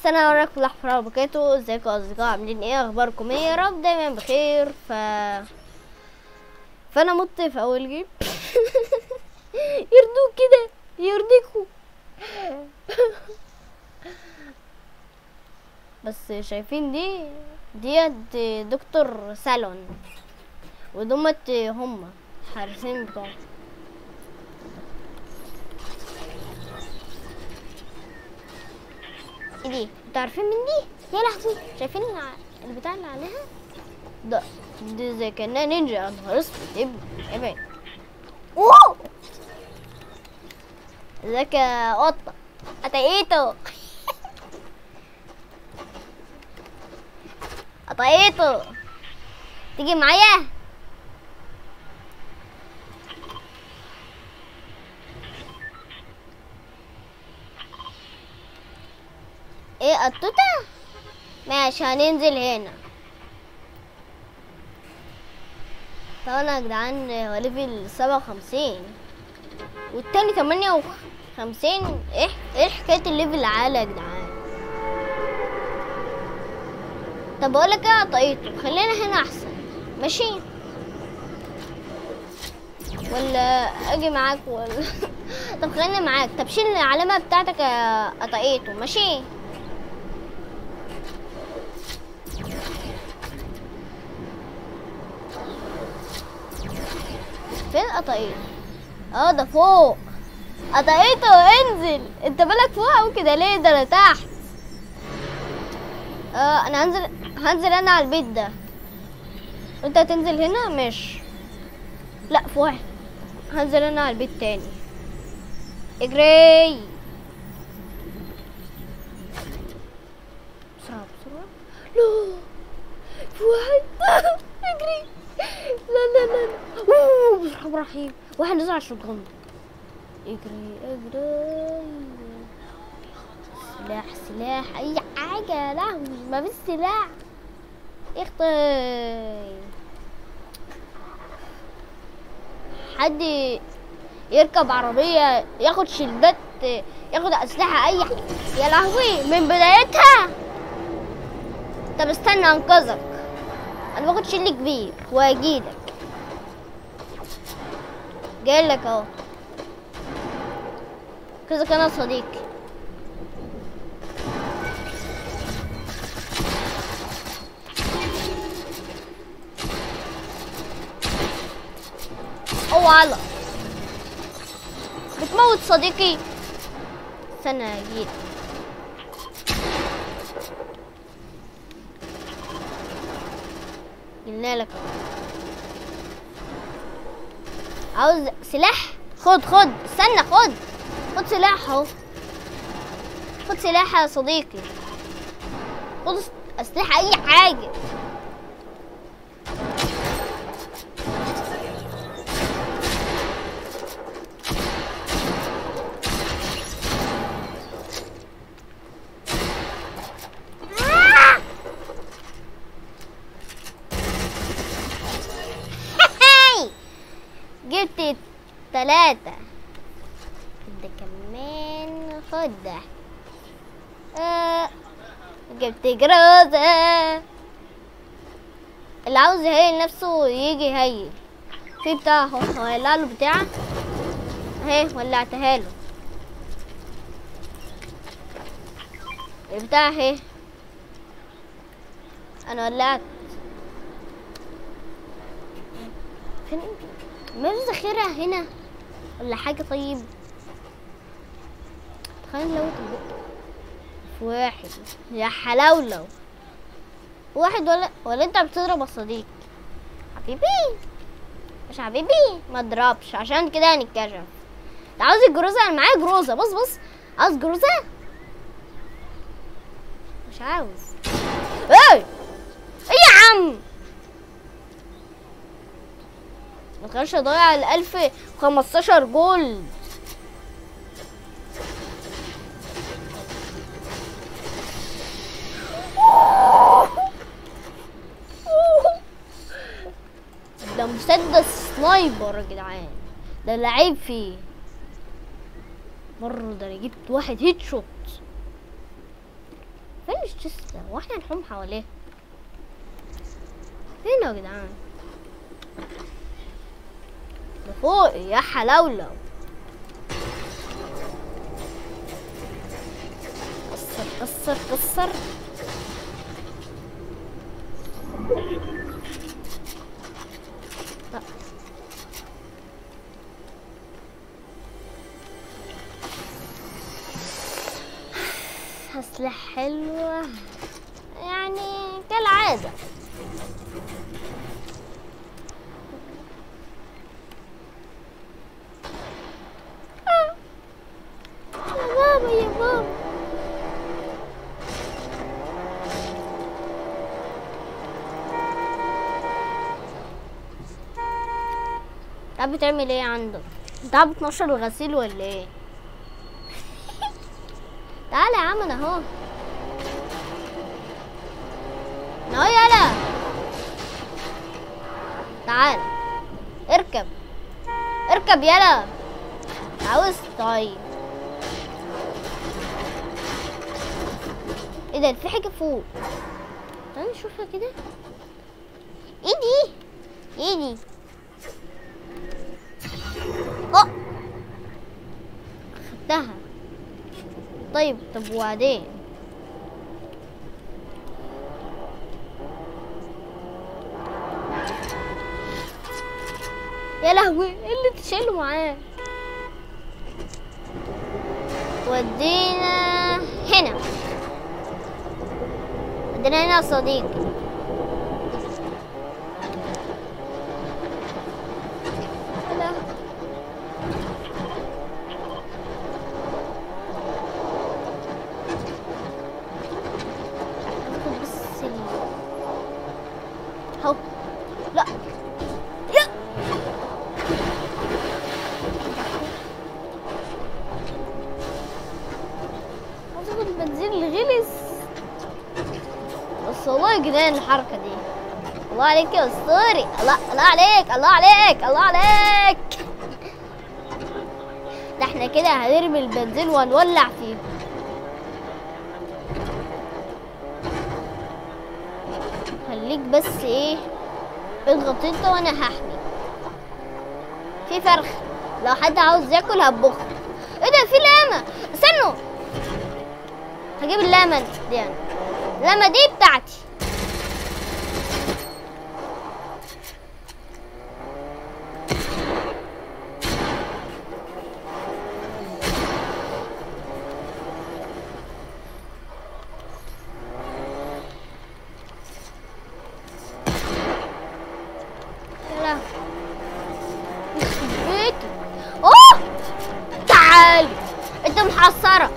السلام عليكم ورحمة الله وبركاته ازيكم يا اصدقاء عاملين ايه اخباركم ايه يا رب دايما بخير ف فانا مت في اول جيم يرضوك كده يرضيكوا بس شايفين دي ديت دكتور سالون ودمت هم حارسين بتوع ايه دي انتوا عارفين من دي يا لهوي شايفين الع- البتاع اللي عليها ده دي زي كانها نينجا يا نهار اسود ابن ابعد اوه ازيك يا قطه اتقيته اتقيته تيجي معايا ايه قطوطة ماشي هننزل هنا طبعا يا جدعان هو ليفل سبعة وخمسين والتاني تمانية وخمسين ايه ايه حكاية الليفل العالي يا جدعان طب بقولك ايه يا طاقيته خلينا هنا احسن ماشي ولا اجي معاك ولا طب خليني معاك طب شيل العلامة بتاعتك يا طاقيته ماشي فين قطعيته اه ده فوق قطعيته انزل انت بالك فوق او كده ليه ده انا تحت اه انا هنزل هنزل انا على البيت ده انت هتنزل هنا مش لا في واحد هنزل انا على البيت تاني اجري بسرعة بسرعة لا في واحد اجري لا لا لا اوه بسم الله الرحمن الرحيم واحد نزل على الشوتجن اجري اجري سلاح سلاح اي حاجة يا لهوي ما فيش سلاح اختي حد يركب عربية ياخد شلبات ياخد أسلحة أي حاجة يا لهوي من بدايتها طب استنى أنقذك أنا باخد شل كبير وأجيلك جايلك أهو كذا كان صديقي أو على بتموت صديقي استنى أجيلك قلنا لك أهو. عاوز سلاح خد خد استنى خد خد سلاح اهو خد سلاح يا صديقي خد اس- اسلحه اي حاجه آه! هاي جبت تلاتة ده كمان خد ده آه. جبت جرازة اللي عاوز يهيل نفسه يجي يهيل في بتاع اهو هولع له بتاع اهي ولعتها له البتاع اهي انا ولعت فين ما في ذخيرة هنا ولا حاجة طيب تخيل لو تبقى في واحد يا حلاولو واحد ولا ولا انت بتضرب الصديق حبيبي مش حبيبي ما اضربش عشان كده هنتكشف انت عاوز الجروزة انا معايا جروزة بص بص عاوز جروزة مش عاوز ايه ايه يا عم ما تخليش اضيع الالف وخمستاشر جولد ده مسدس سنايبر يا جدعان ده لعيب فيه مرة ده انا جبت واحد هيد شوت مش تسلا واحنا نحوم حواليه فين يا جدعان ده فوق يا حلاولو كسر كسر كسر لا. أسلحة حلوة يعني كالعادة آه. يا بابا يا بابا طب بتعمل ايه عندك؟ انت قاعد بتنشر الغسيل ولا ايه؟ تعالى يا عم انا اهو انا اهو يالا تعال اركب اركب يالا عاوز طيب ايه ده في حاجه فوق تعالى نشوفها كده ايه دي ايه دي اه خدتها طيب طب وبعدين يا لهوي ايه اللي تشيله معاه ودينا هنا ودينا هنا يا صديقي لا أخد بس ال هو لا يا عاوز اخد البنزين اللي غلس بس والله يا جدعان الحركة دي الله عليك يا اسطوري الله الله عليك الله عليك الله عليك ده احنا كده هنرمي البنزين وهنولع فيه خليك بس ايه اضغط انت وانا هحمي في فرخ لو حد عاوز ياكل هطبخه ايه ده في لاما استنوا هجيب اللاما دي يعني. اللاما دي بتاعتي يلا يخرب بيتك اوه تعالي انت محصرة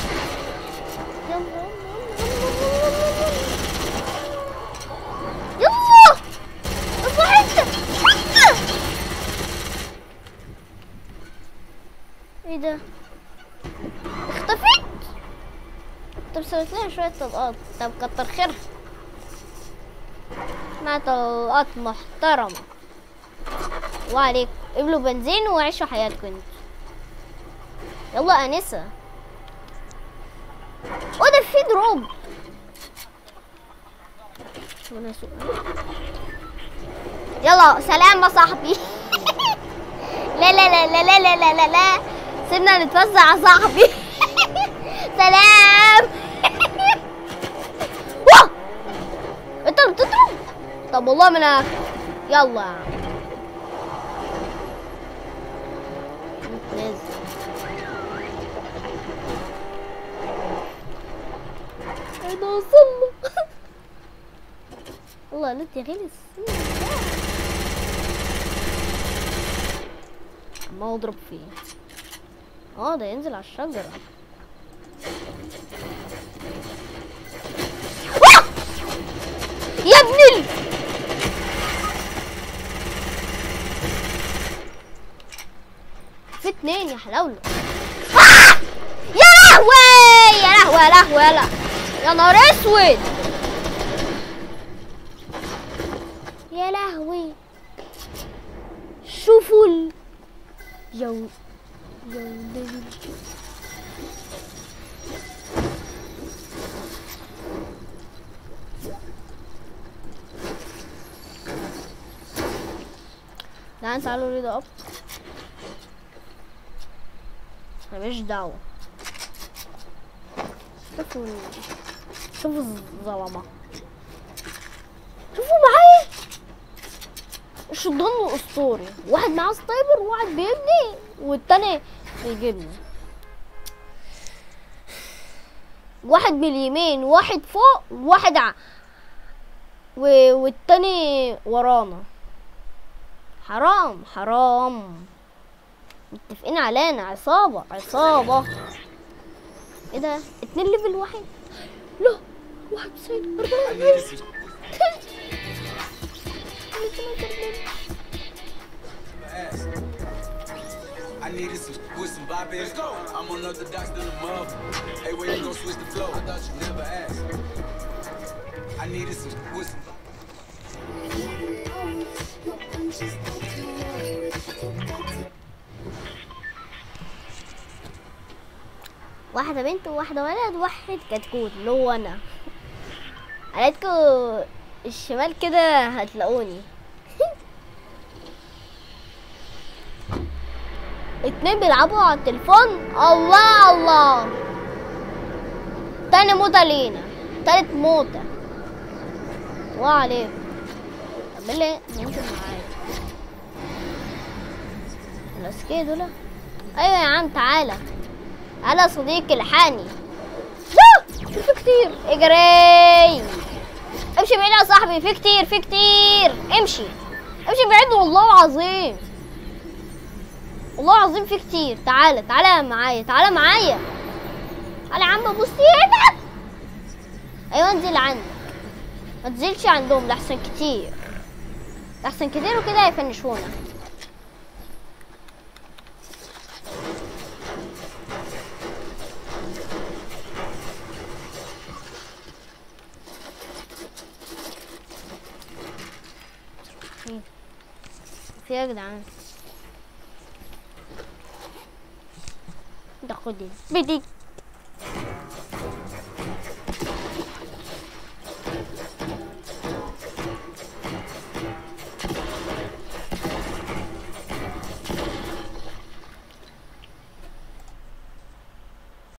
يلا يلا يلا حتة حتة ايه ده اختفيت طب سويت لها شوية طلقات طب كتر خيرها مع طلقات محترمة وعليك قبلوا بنزين وعيشوا حياتكم انتوا يلا انسة اوه ده في دروب وانا اسوق يلا سلام يا صاحبي لا لا لا لا لا لا لا لا لا سيبنا نتوزع يا صاحبي سلام واه انت بتضرب طب والله ما انا يلا يا عم نتنزل انا وصلنا والله لوت يا غلس عمال اضرب فيه اه ده ينزل على الشجرة آه! يا ابن ال... في اتنين يا حلاولة آه! يا لهوي يا لهوي يا لهوي يا لهوي يا نهار اسود يا لهوي شوفوا ال يو يو ليل. جدعان تعالوا ريد اب ماليش دعوة شوفوا شوفوا الظلمة شوفوا معايا الشيطان الاسطوري واحد معاه سنايبر وواحد بيبني والتاني بيجيبني واحد من اليمين واحد فوق واحد ع... و... والتاني ورانا حرام حرام متفقين علينا عصابة عصابة ايه ده اتنين ليفل واحد لا واحد سايد I needed some ass. I needed some with some bop in. Let's go. I'm unorthodox than a mother. Hey, where you gon' switch the flow? I thought you never asked. I needed some with some. واحدة بنت وواحدة ولد واحد كتكوت اللي هو أنا عليكوا الشمال كده هتلاقوني اتنين بيلعبوا على التليفون الله الله تاني موتة لينا تالت موتة وعليكم طب مين اللي ممكن معايا الاسكيه دول ايوه يا عم تعالى انا صديقي الحاني لا في كتير اجري امشي بعيد يا صاحبي في كتير في كتير امشي امشي بعيد والله العظيم والله العظيم في كتير تعالى تعالى معايا تعالى معايا تعالى يا عم ابوس ايدك ايوه انزل عندك ما تنزلش عندهم لحسن كتير لحسن كتير وكده هيفنشونا في إيه يا جدعان ده خدي بدي